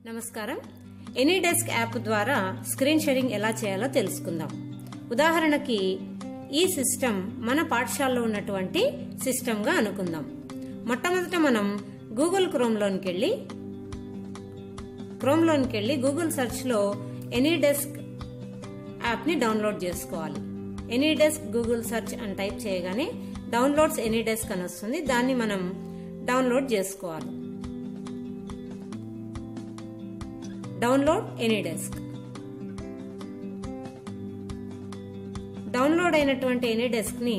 నమస్కారం AnyDesk app ద్వారా screen sharing ఎలా చేయాలో తెలుసుకుందాం ఉదాహరణకి ఈ సిస్టమ్ మన పాఠశాలలో ఉన్నటువంటి సిస్టమ్గా అనుకుందాం మొట్టమొదట మనం గూగుల్ క్రోమ్లోనికి వెళ్ళి క్రోమ్లోనికి వెళ్ళి గూగుల్ సెర్చ్లో ఎనీడెస్క్ యాప్ని డౌన్లోడ్ చేసుకోవాలి ఎనీడెస్క్ గూగుల్ సెర్చ్ అని టైప్ చేయగానే డౌన్లోడ్స్ ఎనీడెస్క్ అని వస్తుంది దాన్ని మనం డౌన్లోడ్ చేసుకోవాలి డౌన్లోడ్ ఎనీడెస్క్ డౌన్లోడ్ అయినటువంటి ఎనీడెస్క్ని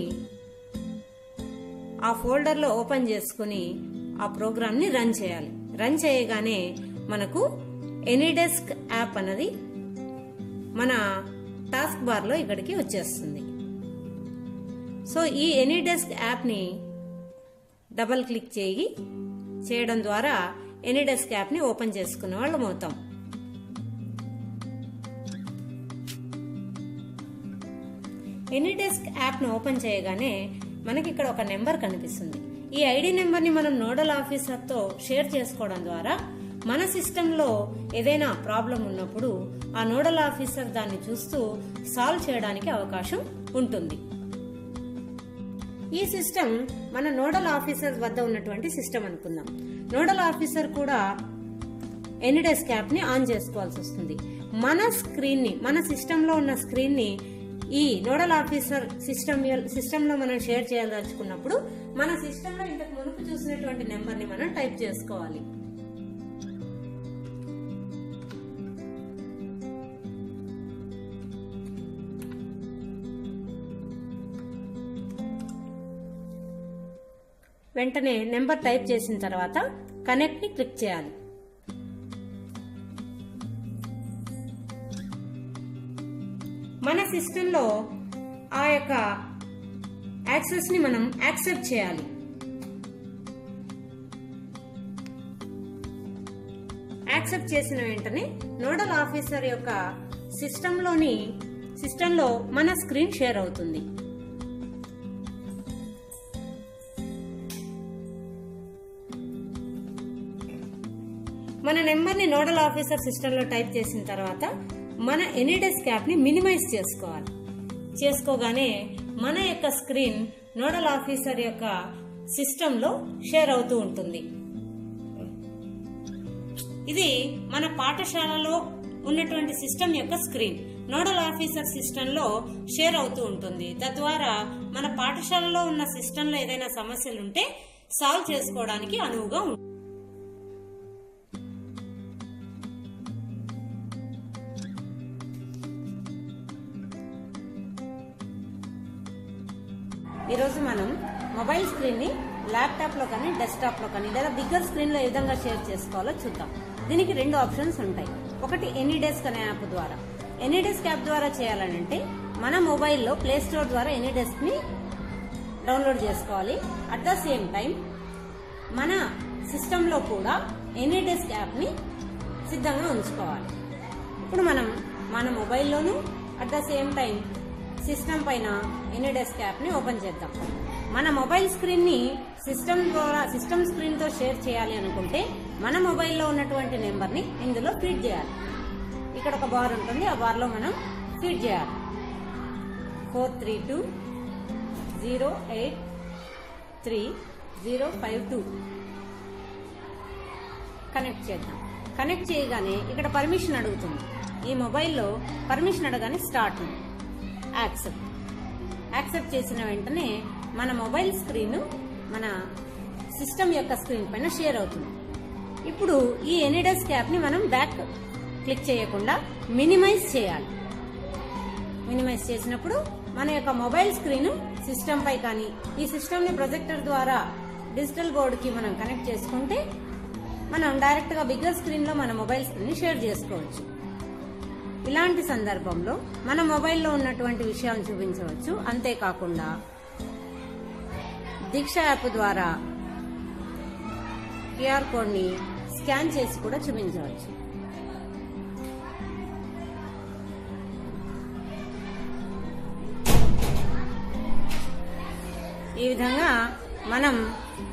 ఆ ఫోల్డర్లో ఓపెన్ చేసుకుని ఆ ప్రోగ్రామ్ని రన్ చేయాలి రన్ చేయగానే మనకు ఎనీడెస్క్ యాప్ అన్నది మన టాస్క్ బార్లో ఇక్కడికి వచ్చేస్తుంది సో ఈ ఎనీడెస్క్ యాప్ని డబల్ క్లిక్ చేయి చేయడం ద్వారా ఎనీడెస్క్ యాప్ని ఓపెన్ చేసుకునే వాళ్ళం అవుతాం ఎనీడెస్క్ యాప్ను ఓపెన్ చేయగానే మనకి ఇక్కడ ఒక నెంబర్ కనిపిస్తుంది ఈ ఐడి నెంబర్ని మనం నోడల్ ఆఫీసర్తో షేర్ చేసుకోవడం ద్వారా మన సిస్టంలో ఏదైనా ప్రాబ్లం ఉన్నప్పుడు ఆ నోడల్ ఆఫీసర్ దాన్ని చూస్తూ సాల్వ్ చేయడానికి అవకాశం ఉంటుంది ఈ సిస్టమ్ మన నోడల్ ఆఫీసర్ వద్ద ఉన్నటువంటి సిస్టమ్ అనుకుందాం నోడల్ ఆఫీసర్ కూడా ఎనీడెస్క్ యాప్ ని ఆన్ చేసుకోవాల్సి వస్తుంది మన స్క్రీన్ ని మన సిస్టమ్ లో ఉన్న స్క్రీన్ ని ఈ నోడల్ ఆఫీసర్ సిస్టమ్ సిస్టమ్ లో మనం షేర్ చేయదలుచుకున్నప్పుడు మన సిస్టమ్ లో ఇంతకు మునుపు చూసినటువంటి నెంబర్ ని మనం టైప్ చేసుకోవాలి వెంటనే నెంబర్ టైప్ చేసిన తర్వాత కనెక్ట్ ని క్లిక్ చేయాలి మన సిస్టంలో ఆ యొక్క యాక్సెస్ ని మనం యాక్సెప్ట్ చేయాలి యాక్సెప్ట్ చేసిన వెంటనే నోడల్ ఆఫీసర్ యొక్క సిస్టంలోని సిస్టంలో మన స్క్రీన్ షేర్ అవుతుంది మన నెంబర్ని నోడల్ ఆఫీసర్ సిస్టంలో టైప్ చేసిన తర్వాత మన ఎనీడెస్క్ యాప్ని మినిమైజ్ చేసుకోవాలి చేసుకోగానే మన యొక్క స్క్రీన్ నోడల్ ఆఫీసర్ యొక్క సిస్టంలో షేర్ అవుతూ ఉంటుంది ఇది మన పాఠశాలలో ఉన్నటువంటి సిస్టమ్ యొక్క స్క్రీన్ నోడల్ ఆఫీసర్ సిస్టంలో షేర్ అవుతూ ఉంటుంది తద్వారా మన పాఠశాలలో ఉన్న సిస్టంలో ఏదైనా సమస్యలు ఉంటే సాల్వ్ చేసుకోవడానికి అనువుగా ఉంటుంది ఈరోజు మనం మొబైల్ స్క్రీన్ ని ల్యాప్టాప్ లో కానీ డెస్క్టాప్ లో కానీ లేదా బిగ్గర్ స్క్రీన్ లో ఏ విధంగా షేర్ చేసుకోవాలో చూద్దాం దీనికి రెండు ఆప్షన్స్ ఉంటాయి ఒకటి ఎనీడెస్క్ అనే యాప్ ద్వారా ఎనీడెస్క్ యాప్ ద్వారా చేయాలనంటే మన మొబైల్లో ప్లే స్టోర్ ద్వారా ఎనీడెస్క్ ని డౌన్లోడ్ చేసుకోవాలి అట్ ద సేమ్ టైం మన సిస్టంలో కూడా ఎనీడెస్క్ యాప్ ని సిద్ధంగా ఉంచుకోవాలి ఇప్పుడు మనం మన మొబైల్లోనూ at the same time system పైన ఎనీడెస్క్ యాప్ ని ఓపెన్ చేద్దాం మన మొబైల్ స్క్రీన్ ని సిస్టమ్ ద్వారా సిస్టమ్ స్క్రీన్ తో షేర్ చేయాలి అనుకుంటే మన మొబైల్లో ఉన్నటువంటి నెంబర్ ని ఇందులో ఫీడ్ చేయాలి ఇక్కడ ఒక బార్ ఉంటుంది ఆ బార్ లో మనం ఫీడ్ చేయాలి four three two zero eight three zero five two connect చేద్దాం కనెక్ట్ చేయగానే ఇక్కడ పర్మిషన్ అడుగుతుంది ఈ మొబైల్లో పర్మిషన్ అడగానే స్టార్ట్ ఉంది యాక్సెప్ట్ యాక్సెప్ట్ చేసిన వెంటనే మన మొబైల్ స్క్రీన్ మన సిస్టమ్ యొక్క స్క్రీన్ పైన షేర్ అవుతుంది ఇప్పుడు ఈ ఎనీడెస్క్ యాప్ ని మనం బ్యాక్ క్లిక్ చేయకుండా మినిమైజ్ చేయాలి మినిమైజ్ చేసినప్పుడు మన యొక్క మొబైల్ స్క్రీన్ సిస్టమ్ పై కానీ ఈ సిస్టమ్ ని ప్రొజెక్టర్ ద్వారా డిజిటల్ బోర్డ్ కి మనం కనెక్ట్ చేసుకుంటే మనం డైరెక్ట్ గా బిగ్గర్ స్క్రీన్ లో మన మొబైల్ స్క్రీన్ ని షేర్ చేసుకోవచ్చు ఇలాంటి సందర్భంలో మన మొబైల్లో ఉన్నటువంటి విషయాలను చూపించవచ్చు అంతేకాకుండా దీక్ష యాప్ ద్వారా క్యూఆర్ కోడ్ ని స్కాన్ చేసి కూడా చూపించవచ్చు ఈ విధంగా మనం